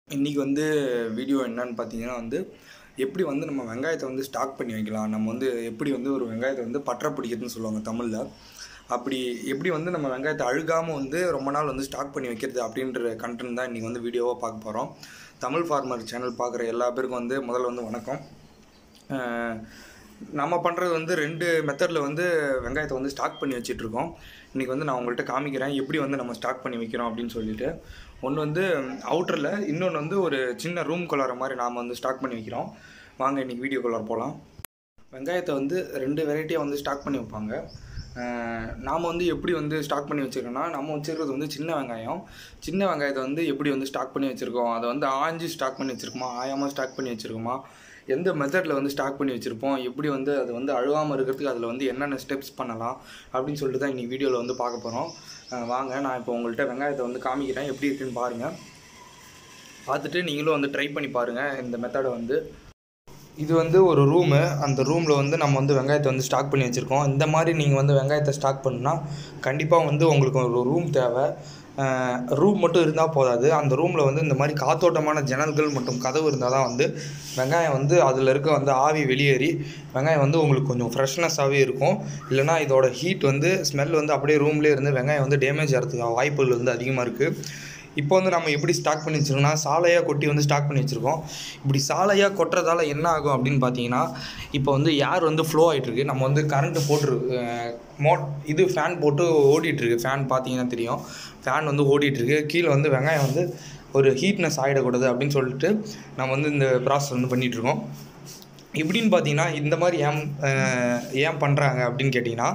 இன்றைக்கி வந்து வீடியோ என்னன்னு பார்த்தீங்கன்னா வந்து எப்படி வந்து நம்ம வெங்காயத்தை வந்து ஸ்டாக் பண்ணி வைக்கலாம் நம்ம வந்து எப்படி வந்து ஒரு வெங்காயத்தை வந்து பற்ற பிடிக்கிறதுன்னு சொல்லுவாங்க தமிழில் அப்படி எப்படி வந்து நம்ம வெங்காயத்தை அழுகாமல் வந்து ரொம்ப நாள் வந்து ஸ்டாக் பண்ணி வைக்கிறது அப்படின்ற கண்டென்ட் தான் இன்றைக்கி வந்து வீடியோவாக பார்க்க போகிறோம் தமிழ் ஃபார்மர் சேனல் பார்க்குற எல்லா பேருக்கும் வந்து முதல்ல வந்து வணக்கம் அஹ் நம்ம பண்ணுறது வந்து ரெண்டு மெத்தடில் வந்து வெங்காயத்தை வந்து ஸ்டாக் பண்ணி வச்சிட்ருக்கோம் இன்றைக்கி வந்து நான் உங்கள்கிட்ட காமிக்கிறேன் எப்படி வந்து நம்ம ஸ்டாக் பண்ணி வைக்கிறோம் அப்படின்னு சொல்லிட்டு ஒன்று வந்து அவுட்டரில் இன்னொன்று வந்து ஒரு சின்ன ரூம் கொள்ளார மாதிரி நாம் வந்து ஸ்டாக் பண்ணி வைக்கிறோம் வாங்க இன்றைக்கி வீடியோ கொள்ளார போகலாம் வெங்காயத்தை வந்து ரெண்டு வெரைட்டியாக வந்து ஸ்டாக் பண்ணி வைப்பாங்க நாம் வந்து எப்படி வந்து ஸ்டாக் பண்ணி வச்சுருக்கோம்னா நம்ம வச்சுருக்கிறது வந்து சின்ன வெங்காயம் சின்ன வெங்காயத்தை வந்து எப்படி வந்து ஸ்டாக் பண்ணி வச்சுருக்கோம் அதை வந்து ஆஞ்சி ஸ்டாக் பண்ணி வச்சுருக்கோமா ஆயாமல் ஸ்டாக் பண்ணி வச்சுருக்கோமா எந்த மெத்தடில் வந்து ஸ்டாக் பண்ணி வச்சுருப்போம் எப்படி வந்து அது வந்து அழுகாமல் இருக்கிறதுக்கு அதில் வந்து என்னென்ன ஸ்டெப்ஸ் பண்ணலாம் அப்படின்னு சொல்லிட்டு தான் இன்றைக்கி வீடியோவில் வந்து பார்க்க போகிறோம் வாங்க நான் இப்போ உங்கள்கிட்ட வெங்காயத்தை வந்து காமிக்கிறேன் எப்படி இருக்குன்னு பாருங்கள் பார்த்துட்டு நீங்களும் வந்து ட்ரை பண்ணி பாருங்கள் இந்த மெத்தடை வந்து இது வந்து ஒரு ரூமு அந்த ரூமில் வந்து நம்ம வந்து வெங்காயத்தை வந்து ஸ்டாக் பண்ணி வச்சுருக்கோம் இந்த மாதிரி நீங்கள் வந்து வெங்காயத்தை ஸ்டாக் பண்ணுனா கண்டிப்பாக வந்து உங்களுக்கு ஒரு ரூம் தேவை ரூம் மட்டும் இருந்தால் போதாது அந்த ரூமில் வந்து இந்த மாதிரி காத்தோட்டமான ஜன்னல்கள் மற்றும் கதவு இருந்தால் தான் வந்து வெங்காயம் வந்து அதில் இருக்க வந்து ஆவி வெளியேறி வெங்காயம் வந்து உங்களுக்கு கொஞ்சம் ஃப்ரெஷ்னஸாகவே இருக்கும் இல்லைனா இதோட ஹீட் வந்து ஸ்மெல் வந்து அப்படியே ரூம்லேயே இருந்து வெங்காயம் வந்து டேமேஜ் ஆகிறதுக்கு வாய்ப்புகள் வந்து அதிகமாக இருக்குது இப்போ வந்து நம்ம எப்படி ஸ்டாக் பண்ணி வச்சுருக்கோம்னா சாலையாக கொட்டி வந்து ஸ்டாக் பண்ணி வச்சுருக்கோம் இப்படி சாலையாக கொட்டுறதால என்ன ஆகும் அப்படின்னு பார்த்தீங்கன்னா இப்போ வந்து ஏர் வந்து ஃப்ளோ ஆகிட்டுருக்கு நம்ம வந்து கரண்ட்டு போட்டுரு மோ இது ஃபேன் போட்டு ஓடிட்டுருக்கு ஃபேன் பார்த்தீங்கன்னா தெரியும் ஃபேன் வந்து ஓடிட்டுருக்கு கீழே வந்து வெங்காயம் வந்து ஒரு ஹீட்னஸ் ஆகிடக்கூடாது அப்படின்னு சொல்லிட்டு நம்ம வந்து இந்த ப்ராசஸ் வந்து பண்ணிகிட்ருக்கோம் எப்படின்னு பார்த்தீங்கன்னா இந்த மாதிரி ஏன் ஏன் பண்ணுறாங்க அப்படின்னு கேட்டிங்கன்னா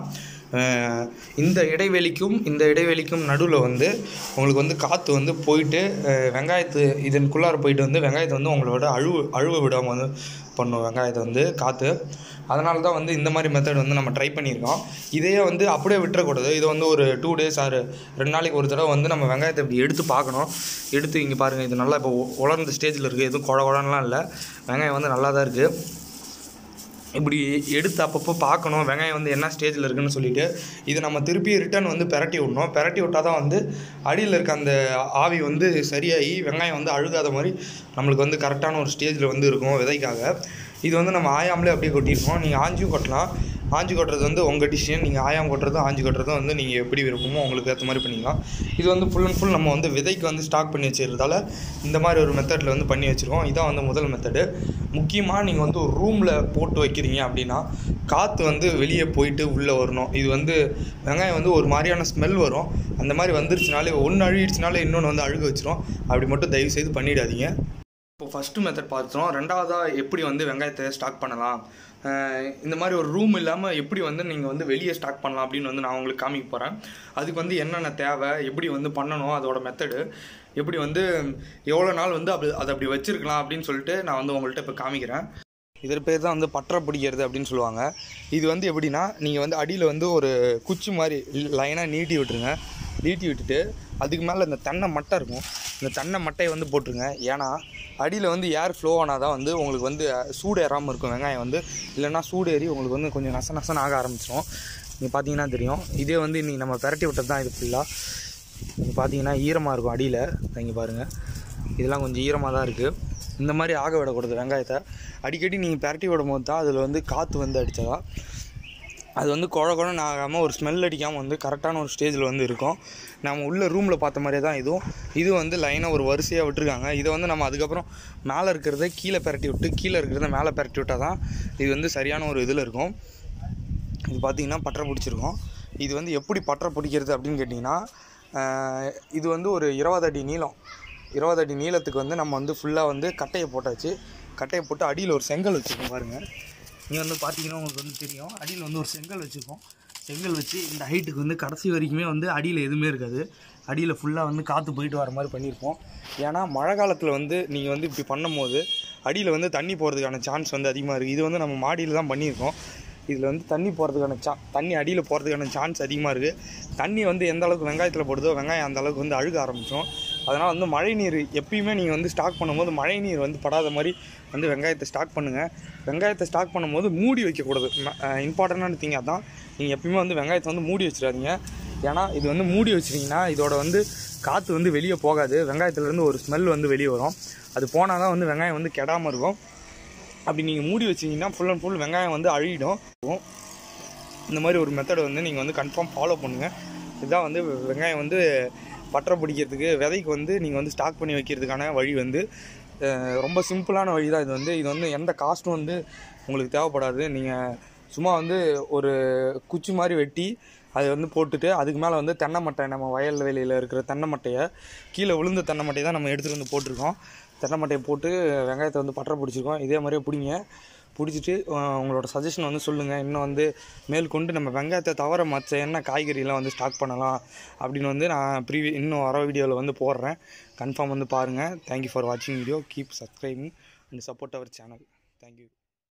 இந்த இடைவெளிக்கும் இந்த இடைவெளிக்கும் நடுவில் வந்து உங்களுக்கு வந்து காற்று வந்து போயிட்டு வெங்காயத்து இதனுக்குள்ளார போயிட்டு வந்து வெங்காயத்தை வந்து உங்களோட அழுவு அழுவ விடாமல் வந்து பண்ணும் வெங்காயத்தை வந்து காற்று அதனால தான் வந்து இந்த மாதிரி மெத்தட் வந்து நம்ம ட்ரை பண்ணியிருக்கோம் இதையே வந்து அப்படியே விட்டுறக்கூடாது இது வந்து ஒரு டூ டேஸ் ஆறு ரெண்டு நாளைக்கு ஒரு தடவை வந்து நம்ம வெங்காயத்தை இப்படி எடுத்து பார்க்கணும் எடுத்து இங்கே பாருங்கள் இது நல்லா இப்போ உலர்ந்த ஸ்டேஜில் இருக்குது எதுவும் குழ குழலாம் இல்லை வெங்காயம் வந்து நல்லா தான் இருக்குது இப்படி எடுத்து அப்பப்போ பார்க்கணும் வெங்காயம் வந்து என்ன ஸ்டேஜில் இருக்குன்னு சொல்லிட்டு இது நம்ம திருப்பி ரிட்டர்ன் வந்து பெரட்டி விடணும் பெரட்டி விட்டால் தான் வந்து அடியில் இருக்க அந்த ஆவி வந்து சரியாகி வெங்காயம் வந்து அழுகாத மாதிரி நம்மளுக்கு வந்து கரெக்டான ஒரு ஸ்டேஜில் வந்து இருக்கும் விதைக்காக இது வந்து நம்ம ஆயாமலே அப்படியே கொட்டியிருக்கோம் நீங்கள் ஆஞ்சியும் கொட்டலாம் ஆஞ்சி கொட்டுறது வந்து உங்கள் டிசிஷன் நீங்கள் ஆயாம் கொட்டுறதும் ஆஞ்சி கொட்டுறதும் வந்து நீங்கள் எப்படி விருப்பமோ உங்களுக்கு ஏற்ற மாதிரி பண்ணிக்கலாம் இது வந்து ஃபுல் அண்ட் ஃபுல் நம்ம வந்து விதைக்கு வந்து ஸ்டாக் பண்ணி வச்சுருந்தால இந்த மாதிரி ஒரு மெத்தடில் வந்து பண்ணி வச்சுருக்கோம் இதான் வந்து முதல் மெத்தடு முக்கியமாக நீங்கள் வந்து ஒரு ரூமில் போட்டு வைக்கிறீங்க அப்படின்னா காற்று வந்து வெளியே போயிட்டு உள்ளே வரணும் இது வந்து வெங்காயம் வந்து ஒரு மாதிரியான ஸ்மெல் வரும் அந்த மாதிரி வந்துருச்சுனாலே ஒன்று அழுகிடுச்சுனாலே இன்னொன்று வந்து அழுக வச்சிரும் அப்படி மட்டும் தயவு செய்து பண்ணிடாதீங்க இப்போ ஃபஸ்ட்டு மெத்தட் பார்த்துட்டோம் ரெண்டாவதாக எப்படி வந்து வெங்காயத்தை ஸ்டாக் பண்ணலாம் இந்த மாதிரி ஒரு ரூம் இல்லாமல் எப்படி வந்து நீங்கள் வந்து வெளியே ஸ்டாக் பண்ணலாம் அப்படின்னு வந்து நான் உங்களுக்கு காமிக்க போகிறேன் அதுக்கு வந்து என்னென்ன தேவை எப்படி வந்து பண்ணணும் அதோட மெத்தடு எப்படி வந்து எவ்வளோ நாள் வந்து அப்படி அதை அப்படி வச்சுருக்கலாம் அப்படின்னு சொல்லிட்டு நான் வந்து உங்கள்கிட்ட இப்போ காமிக்கிறேன் இதற்கு பேர் தான் வந்து பற்ற பிடிக்கிறது அப்படின்னு சொல்லுவாங்க இது வந்து எப்படின்னா நீங்கள் வந்து அடியில் வந்து ஒரு குச்சி மாதிரி லைனாக நீட்டி விட்டுருங்க நீட்டி விட்டுட்டு அதுக்கு மேலே இந்த தென்னை மட்டை இருக்கும் இந்த தென்னை மட்டையை வந்து போட்டுருங்க ஏன்னா அடியில் வந்து ஏர் ஃப்ளோ ஆனால் தான் வந்து உங்களுக்கு வந்து சூடு ஏறாமல் இருக்கும் வெங்காயம் வந்து இல்லைன்னா சூடு ஏறி உங்களுக்கு வந்து கொஞ்சம் நச நசன் ஆக ஆரம்பிச்சிடும் நீங்கள் பார்த்தீங்கன்னா தெரியும் இதே வந்து இன்றைக்கி நம்ம பெரட்டி விட்டது தான் இது ஃபுல்லாக நீங்கள் பார்த்தீங்கன்னா ஈரமாக இருக்கும் அடியில் இங்கே பாருங்கள் இதெல்லாம் கொஞ்சம் ஈரமாக தான் இருக்குது இந்த மாதிரி ஆக விடக்கூடாது வெங்காயத்தை அடிக்கடி நீங்கள் பெரட்டி விடும் போது தான் அதில் வந்து காற்று வந்து அடித்ததா அது வந்து குழ குழன்னு ஆகாமல் ஒரு ஸ்மெல் அடிக்காமல் வந்து கரெக்டான ஒரு ஸ்டேஜில் வந்து இருக்கும் நம்ம உள்ள ரூமில் பார்த்த மாதிரியே தான் இதுவும் இது வந்து லைனாக ஒரு வரிசையாக விட்டுருக்காங்க இதை வந்து நம்ம அதுக்கப்புறம் மேலே இருக்கிறத கீழே பெரட்டி விட்டு கீழே இருக்கிறத மேலே பெரட்டி விட்டால் தான் இது வந்து சரியான ஒரு இதில் இருக்கும் இது பார்த்திங்கன்னா பற்ற பிடிச்சிருக்கோம் இது வந்து எப்படி பற்ற பிடிக்கிறது அப்படின்னு கேட்டிங்கன்னா இது வந்து ஒரு இருபது அடி நீளம் இருபது அடி நீளத்துக்கு வந்து நம்ம வந்து ஃபுல்லாக வந்து கட்டையை போட்டாச்சு கட்டையை போட்டு அடியில் ஒரு செங்கல் வச்சுருக்கோம் பாருங்கள் நீங்கள் வந்து பார்த்தீங்கன்னா உங்களுக்கு வந்து தெரியும் அடியில் வந்து ஒரு செங்கல் வச்சுருக்கோம் செங்கல் வச்சு இந்த ஹைட்டுக்கு வந்து கடைசி வரைக்குமே வந்து அடியில் எதுவுமே இருக்காது அடியில் ஃபுல்லாக வந்து காற்று போயிட்டு வர மாதிரி பண்ணியிருப்போம் ஏன்னா மழை காலத்தில் வந்து நீங்கள் வந்து இப்படி பண்ணும்போது அடியில் வந்து தண்ணி போகிறதுக்கான சான்ஸ் வந்து அதிகமாக இருக்குது இது வந்து நம்ம மாடியில் தான் பண்ணியிருக்கோம் இதில் வந்து தண்ணி போகிறதுக்கான சா தண்ணி அடியில் போகிறதுக்கான சான்ஸ் அதிகமாக இருக்குது தண்ணி வந்து எந்த அளவுக்கு வெங்காயத்தில் போடுதோ வெங்காயம் அந்த அளவுக்கு வந்து அழுக ஆரம்பிச்சிடும் அதனால் வந்து மழை நீர் எப்பயுமே நீங்கள் வந்து ஸ்டாக் பண்ணும்போது மழை நீர் வந்து படாத மாதிரி வந்து வெங்காயத்தை ஸ்டாக் பண்ணுங்கள் வெங்காயத்தை ஸ்டாக் பண்ணும்போது மூடி வைக்கக்கூடாது இம்பார்ட்டண்டான திங் அதான் நீங்கள் எப்பயுமே வந்து வெங்காயத்தை வந்து மூடி வச்சிடாதீங்க ஏன்னா இது வந்து மூடி வச்சிட்டிங்கன்னா இதோட வந்து காற்று வந்து வெளியே போகாது வெங்காயத்துலேருந்து ஒரு ஸ்மெல் வந்து வெளியே வரும் அது போனால் தான் வந்து வெங்காயம் வந்து கெடாமல் இருக்கும் அப்படி நீங்கள் மூடி வச்சிங்கன்னா ஃபுல் அண்ட் ஃபுல் வெங்காயம் வந்து அழுகிடும் இந்த மாதிரி ஒரு மெத்தடை வந்து நீங்கள் வந்து கன்ஃபார்ம் ஃபாலோ பண்ணுங்கள் இதுதான் வந்து வெங்காயம் வந்து பற்ற பிடிக்கிறதுக்கு விதைக்கு வந்து நீங்கள் வந்து ஸ்டாக் பண்ணி வைக்கிறதுக்கான வழி வந்து அஹ், ரொம்ப சிம்பிளான வழி தான் இது வந்து இது வந்து எந்த காஸ்ட்டும் வந்து உங்களுக்கு தேவைப்படாது நீங்கள் சும்மா வந்து ஒரு குச்சி மாதிரி வெட்டி அதை வந்து போட்டுட்டு அதுக்கு மேலே வந்து தென்னை மட்டை நம்ம வயல் வெளியில் இருக்கிற தென்னை மட்டையை கீழே விழுந்த தென்னை மட்டையை தான் நம்ம எடுத்துகிட்டு வந்து போட்டிருக்கோம் தென்னை மட்டையை போட்டு வெங்காயத்தை வந்து பற்ற பிடிச்சிருக்கோம் இதே மாதிரியே பிடிங்க பிடிச்சிட்டு அஹ், உங்களோட சஜஷன் வந்து சொல்லுங்கள் இன்னும் வந்து மேற்கொண்டு நம்ம வெங்காயத்தை தவிர மற்ற என்ன காய்கறிலாம் வந்து ஸ்டாக் பண்ணலாம் அப்படின்னு வந்து நான் ப்ரீவி இன்னும் வர வீடியோவில் வந்து போடுறேன் கன்ஃபார்ம் வந்து பாருங்கள் தேங்க்யூ ஃபார் வாட்சிங் video keep subscribing and support our channel thank you